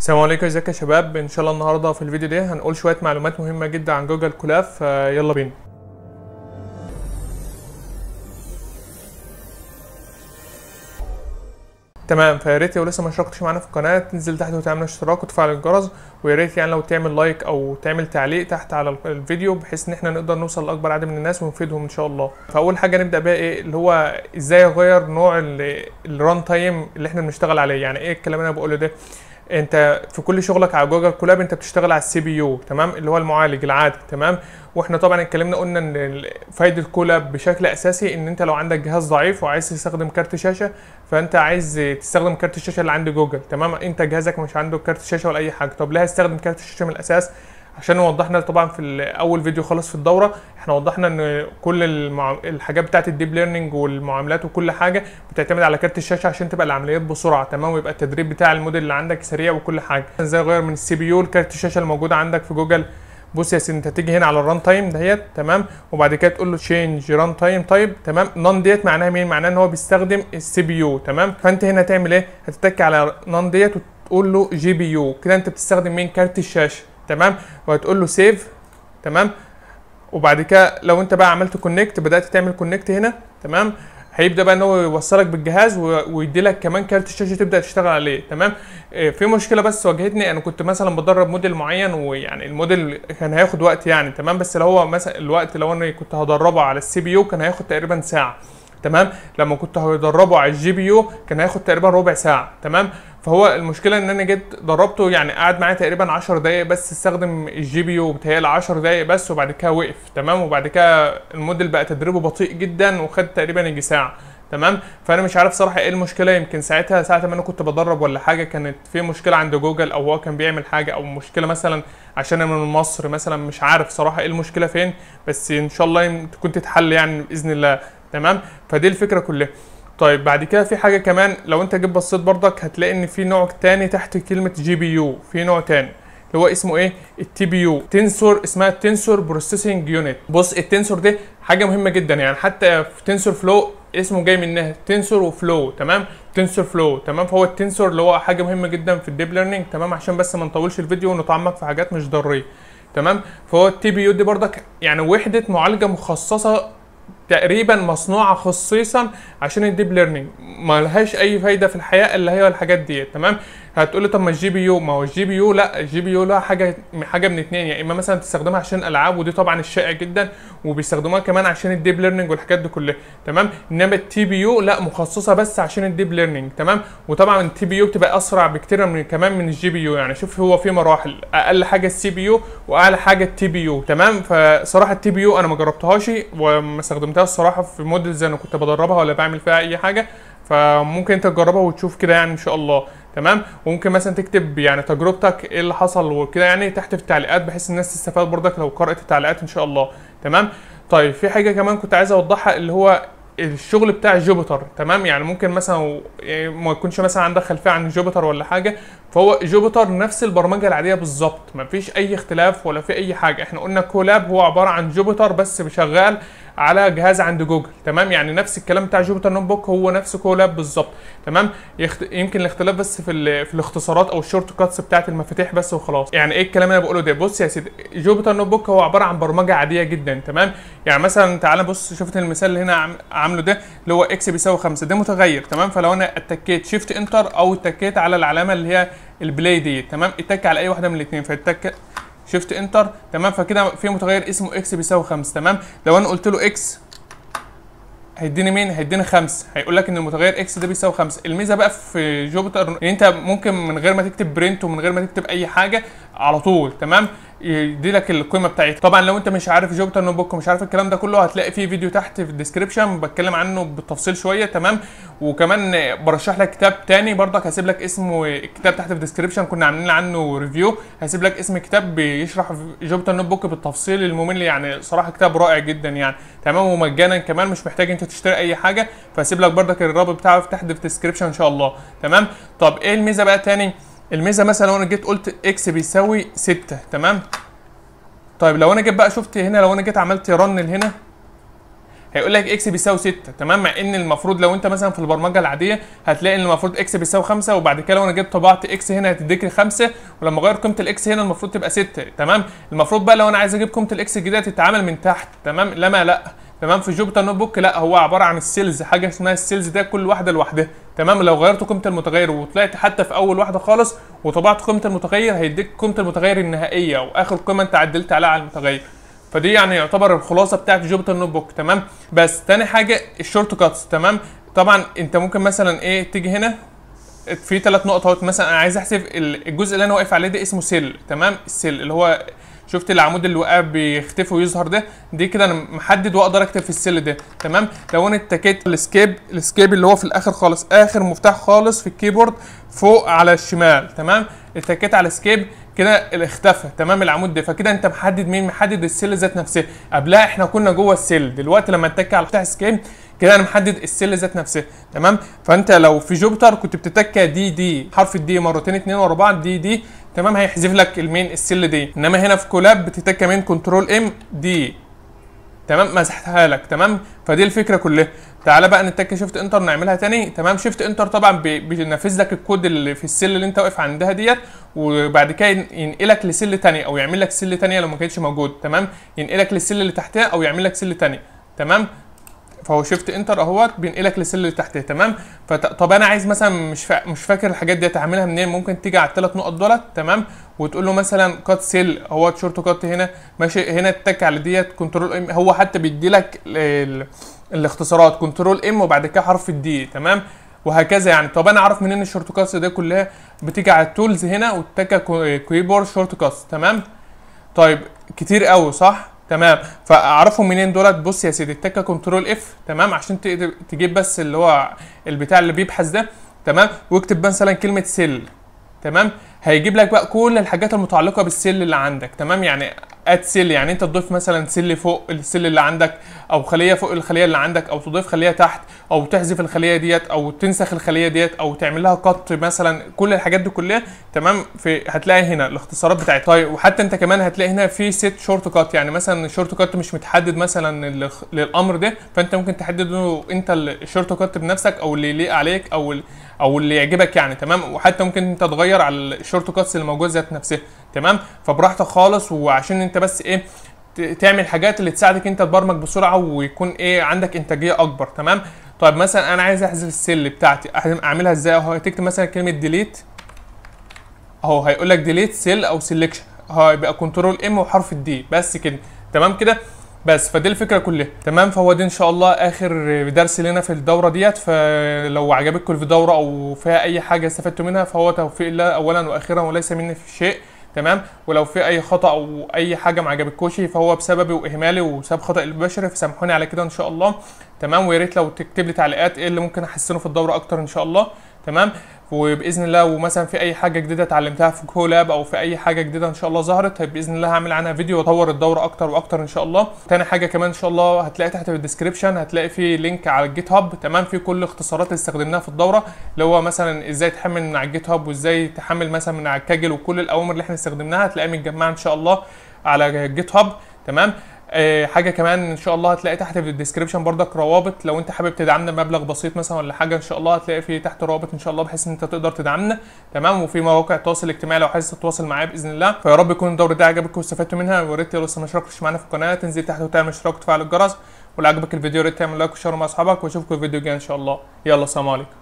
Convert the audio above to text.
السلام عليكم ازيك يا شباب ان شاء الله النهارده في الفيديو ده هنقول شويه معلومات مهمه جدا عن جوجل كولاب فيلا بينا تمام فيا ريت لو لسه ما اشتركتش معانا في القناه تنزل تحت وتعمل اشتراك وتفعل الجرس ويا ريت يعني لو تعمل لايك او تعمل تعليق تحت على الفيديو بحيث ان احنا نقدر نوصل لاكبر عدد من الناس ونفيدهم ان شاء الله فاول حاجه نبدا بيها ايه اللي هو ازاي اغير نوع الران تايم اللي احنا بنشتغل عليه يعني ايه الكلام اللي انا بقوله ده انت في كل شغلك على جوجل كولاب انت بتشتغل على السي بي يو تمام اللي هو المعالج العادي تمام واحنا طبعا اتكلمنا قلنا ان فايده كولاب بشكل اساسي ان انت لو عندك جهاز ضعيف وعايز تستخدم كارت شاشه فانت عايز تستخدم كارت الشاشه اللي عند جوجل تمام انت جهازك مش عنده كارت شاشه ولا اي حاجه طب ليه هستخدم كارت الشاشه من الاساس عشان وضحنا طبعا في اول فيديو خالص في الدوره احنا وضحنا ان كل المع... الحاجات بتاعت الديب ليرنينج والمعاملات وكل حاجه بتعتمد على كارت الشاشه عشان تبقى العمليات بسرعه تمام ويبقى التدريب بتاع الموديل اللي عندك سريع وكل حاجه ازاي اغير من السي بي يو لكارت الشاشه الموجوده عندك في جوجل بص يا سيدي انت تيجي هنا على الران تايم دهيت تمام وبعد كده تقول له تشينج ران تايم تايب تمام نون ديت معناها مين معناها ان هو بيستخدم السي بي يو تمام فانت هنا تعمل ايه هتتك على نون ديت وتقول له جي بي يو كده انت بتستخدم مين كارت الشاشه تمام وهتقول له سيف تمام وبعد كده لو انت بقى عملت كونكت بدات تعمل كونكت هنا تمام هيبدا بقى ان هو يوصلك بالجهاز ويدي لك كمان كارت الشاشه تبدا تشتغل عليه تمام اه في مشكله بس واجهتني انا كنت مثلا بدرب موديل معين ويعني الموديل كان هياخد وقت يعني تمام بس لو هو مثلا الوقت لو انا كنت هدربه على السي بي يو كان هياخد تقريبا ساعه تمام لما كنت هدربه على الجي بي يو كان هياخد تقريبا ربع ساعه تمام فهو المشكله ان انا جيت دربته يعني قعد معايا تقريبا 10 دقايق بس استخدم الجي بي يو بتهيألي 10 دقايق بس وبعد كده وقف تمام وبعد كده الموديل بقى تدريبه بطيء جدا وخد تقريبا يجي ساعه تمام فانا مش عارف صراحه ايه المشكله يمكن ساعتها ساعه ما انا كنت بدرب ولا حاجه كانت في مشكله عند جوجل او هو كان بيعمل حاجه او مشكله مثلا عشان انا من مصر مثلا مش عارف صراحه ايه المشكله فين بس ان شاء الله تكون تتحل يعني باذن الله تمام فدي الفكره كلها طيب بعد كده في حاجه كمان لو انت جيت بصيت برضك هتلاقي ان في نوع تاني تحت كلمه جي بي يو في نوع تاني اللي هو اسمه ايه التي بي يو تنسور اسمها تنسور بروسيسنج يونت بص التنسور دي حاجه مهمه جدا يعني حتى في تنسور فلو اسمه جاي منها تنسور وفلو تمام تنسور فلو تمام فهو التنسور اللي هو حاجه مهمه جدا في الديب ليرنينج تمام عشان بس ما نطولش الفيديو ونتعمق في حاجات مش ضروريه تمام فهو التي بي يو دي برضك يعني وحده معالجه مخصصه تقريبا مصنوعه خصيصا عشان الديب ليرنينج ما لهاش اي فايده في الحياه الا هي الحاجات ديت تمام هتقولي طب ما الجي بي يو ما هو الجي بي يو لا الجي بي يو لها حاجه حاجه من اتنين يا يعني اما مثلا تستخدمها عشان العاب ودي طبعا الشائع جدا وبيستخدموها كمان عشان الديب ليرنينج والحاجات دي كلها تمام انما التي بي يو لا مخصصه بس عشان الديب ليرنينج تمام وطبعا التي بي يو بتبقى اسرع بكتير من كمان من الجي بي يو يعني شوف هو في مراحل اقل حاجه السي بي يو واعلى حاجه التي بي يو تمام فصراحه التي بي يو انا ما جربتهاش وما استخدمتهاش الصراحه في موديلز انا كنت بدربها ولا بعمل فيها اي حاجه فممكن انت تجربها وتشوف كده يعني ان شاء الله تمام وممكن مثلا تكتب يعني تجربتك ايه اللي حصل وكده يعني تحت في التعليقات بحيث الناس تستفاد برضك لو قرات التعليقات ان شاء الله تمام طيب في حاجه كمان كنت عايز اوضحها اللي هو الشغل بتاع جوبيتر تمام يعني ممكن مثلا ما يكونش مثلا عندك خلفيه عن جوبيتر ولا حاجه فهو جوبيتر نفس البرمجه العاديه بالظبط ما فيش اي اختلاف ولا في اي حاجه احنا قلنا كولاب هو عباره عن جوبيتر بس شغال على جهاز عند جوجل تمام يعني نفس الكلام بتاع جوبيتر نوت بوك هو نفس كولاب بالظبط تمام يخت... يمكن الاختلاف بس في ال... في الاختصارات او الشورت كاتس بتاعه المفاتيح بس وخلاص يعني ايه الكلام اللي انا بقوله ده بص يا سيدي جوبيتر نوت بوك هو عباره عن برمجه عاديه جدا تمام يعني مثلا تعالى بص شفت المثال اللي هنا عم... عامله ده اللي هو اكس بيساوي 5 ده متغير تمام فلو انا اتكيت شيفت انتر او اتكيت على العلامه اللي هي البلاي دي تمام اتك على اي واحده من الاثنين فاتك شيفت انتر تمام فكده في متغير اسمه اكس بيساوي 5 تمام لو انا قلت له اكس هيديني مين؟ هيديني خمسة، هيقول لك ان المتغير اكس ده بيساوي خمسة، الميزة بقى في جوبيتر ان انت ممكن من غير ما تكتب برنت ومن غير ما تكتب اي حاجة على طول تمام؟ يدي لك القيمه بتاعتها طبعا لو انت مش عارف جوبيتر نوت بوك ومش عارف الكلام ده كله هتلاقي في فيديو تحت في الديسكربشن بتكلم عنه بالتفصيل شويه تمام وكمان برشح لك كتاب تاني برضك هسيب لك اسمه الكتاب تحت في الديسكربشن كنا عاملين عنه ريفيو هسيب لك اسم كتاب بيشرح جوبيتر نوت بوك بالتفصيل الممل يعني صراحه كتاب رائع جدا يعني تمام ومجانا كمان مش محتاج انت تشتري اي حاجه فهسيب لك برضك الرابط بتاعه تحت في الديسكربشن ان شاء الله تمام طب ايه الميزه بقى تاني الميزه مثلا لو انا جيت قلت اكس بيساوي 6 تمام طيب لو انا جيت بقى شفت هنا لو انا جيت عملت رن هنا هيقول لك اكس بيساوي 6 تمام مع ان المفروض لو انت مثلا في البرمجه العاديه هتلاقي ان المفروض اكس بيساوي 5 وبعد كده لو انا جيت طبعت اكس هنا هتديك لي 5 ولما اغير قيمه الاكس هنا المفروض تبقى 6 تمام المفروض بقى لو انا عايز اجيب قيمه الاكس الجديده تتعامل من تحت تمام لما لا تمام في جوبيتر نوت بوك لا هو عباره عن السيلز حاجه اسمها السيلز ده كل واحده لوحدها تمام لو غيرت قيمه المتغير وطلعت حتى في اول واحده خالص وطبعت قيمه المتغير هيديك قيمه المتغير النهائيه او اخر قيمه انت عدلت عليها على المتغير فدي يعني يعتبر الخلاصه بتاعت جوبيتر نوت بوك تمام بس تاني حاجه الشورت كاتس تمام طبعا انت ممكن مثلا ايه تيجي هنا في ثلاث نقط اهوت مثلا انا عايز احسب الجزء اللي انا واقف عليه ده اسمه سيل تمام السيل اللي هو شفت العمود اللي وقع بيختفي ويظهر ده دي كده انا محدد واقدر اكتب في السيل ده تمام لو انا اتكيت السكيب السكيب اللي هو في الاخر خالص اخر مفتاح خالص في الكيبورد فوق على الشمال تمام اتكيت على سكيب كده اللي اختفى تمام العمود ده فكده انت محدد مين محدد السيل ذات نفسها قبلها احنا كنا جوه السيل دلوقتي لما اتك على مفتاح سكيب كده انا محدد السيل ذات نفسها تمام فانت لو في جوبيتر كنت بتتكى دي دي حرف الدي مرتين اتنين ورا بعض دي دي تمام هيحذف لك المين السيل دي انما هنا في كولاب بتتكى من كنترول ام دي تمام مسحتها لك تمام فدي الفكره كلها تعالى بقى نتك شيفت انتر نعملها تاني تمام شيفت انتر طبعا بي- بينفذ لك الكود اللي في السيل اللي انت واقف عندها ديت وبعد كده ين- ينقلك لسيل تاني او يعمل لك سيل تانية لو ما كانتش موجود تمام ينقلك للسيل اللي تحتها او يعمل لك سيل تاني تمام فهو شيفت انتر اهوت بينقلك للسيل اللي تحتها تمام فت... طب انا عايز مثلا مش فا... مش فاكر الحاجات دي اعملها منين ممكن تيجي على الثلاث نقط دولت تمام وتقول له مثلا كات سيل هو شورت كات هنا ماشي هنا تتك على ديت كنترول ام هو حتى بيدي لك ال... الاختصارات كنترول ام وبعد كده حرف الدي تمام وهكذا يعني طب انا اعرف منين الشورت كاتس دي كلها بتيجي على التولز هنا وتتك كيبورد شورت كاتس تمام طيب كتير قوي صح تمام فاعرفهم منين دولت بص يا سيدي التكه كنترول اف تمام عشان تقدر تجيب بس اللي هو البتاع اللي بيبحث ده تمام واكتب مثلا كلمه سيل تمام هيجيب لك بقى كل الحاجات المتعلقه بالسيل اللي عندك تمام يعني اد سيل يعني انت تضيف مثلا سيل فوق السيل اللي عندك او خليه فوق الخليه اللي عندك او تضيف خليه تحت او تحذف الخليه ديت او تنسخ الخليه ديت او تعمل لها قط مثلا كل الحاجات دي كلها تمام في هتلاقي هنا الاختصارات بتاعتها طيب وحتى انت كمان هتلاقي هنا في ست شورت كات يعني مثلا الشورت كات مش متحدد مثلا لل- للامر ده فانت ممكن تحدده انت الشورت كات بنفسك او اللي يليق عليك او ال- او اللي يعجبك يعني تمام وحتى ممكن انت تغير على الشورت كاتس اللي موجوده ذات نفسها تمام فبراحتك خالص وعشان انت بس ايه ت- تعمل حاجات اللي تساعدك انت تبرمج بسرعه ويكون ايه عندك انتاجيه اكبر تمام طيب مثلا انا عايز احذف السل بتاعتي أح- اعملها ازاي اهو تكتب مثلا كلمه ديليت اهو هيقول لك ديليت سيل او سيلكشن اهو يبقى كنترول ام وحرف الدي بس كده تمام كده بس فدي الفكره كلها تمام فهو دي ان شاء الله اخر درس لنا في الدوره ديت فلو عجبتكم الدوره او فيها اي حاجه استفدتوا منها فهو توفيق الله اولا واخيرا وليس مني في شيء تمام ولو في اي خطا او اي حاجه ما عجبتكوش فهو بسببي واهمالي وبسبب خطا البشري فسامحوني على كده ان شاء الله تمام ويا ريت لو تكتب لي تعليقات ايه اللي ممكن احسنه في الدوره اكتر ان شاء الله تمام وباذن الله ومثلا في اي حاجه جديده اتعلمتها في كولاب او في اي حاجه جديده ان شاء الله ظهرت باذن الله هعمل عنها فيديو واطور الدوره اكتر واكتر ان شاء الله تاني حاجه كمان ان شاء الله هتلاقي تحت في الديسكربشن هتلاقي في لينك على الجيت هاب تمام في كل الاختصارات اللي استخدمناها في الدوره اللي هو مثلا ازاي تحمل من على الجيت هاب وازاي تحمل مثلا من على الكاجل وكل الاوامر اللي احنا استخدمناها هتلاقيها متجمعه ان شاء الله على الجيت هاب تمام آه، حاجه كمان ان شاء الله هتلاقي تحت في الديسكربشن برضك روابط لو انت حابب تدعمنا بمبلغ بسيط مثلا ولا حاجه ان شاء الله هتلاقي في تحت روابط ان شاء الله بحيث ان انت تقدر تدعمنا تمام وفي مواقع التواصل الاجتماعي لو عايز تتواصل معايا باذن الله فيا رب يكون الدور ده عجبكم واستفدتوا منها ويا ريت لو لسه ما اشتركتش معانا في القناه تنزل تحت وتعمل اشتراك وتفعل الجرس ولو عجبك الفيديو يا ريت تعمل لايك وشير مع اصحابك واشوفكم الفيديو الجاي ان شاء الله يلا سلام عليكم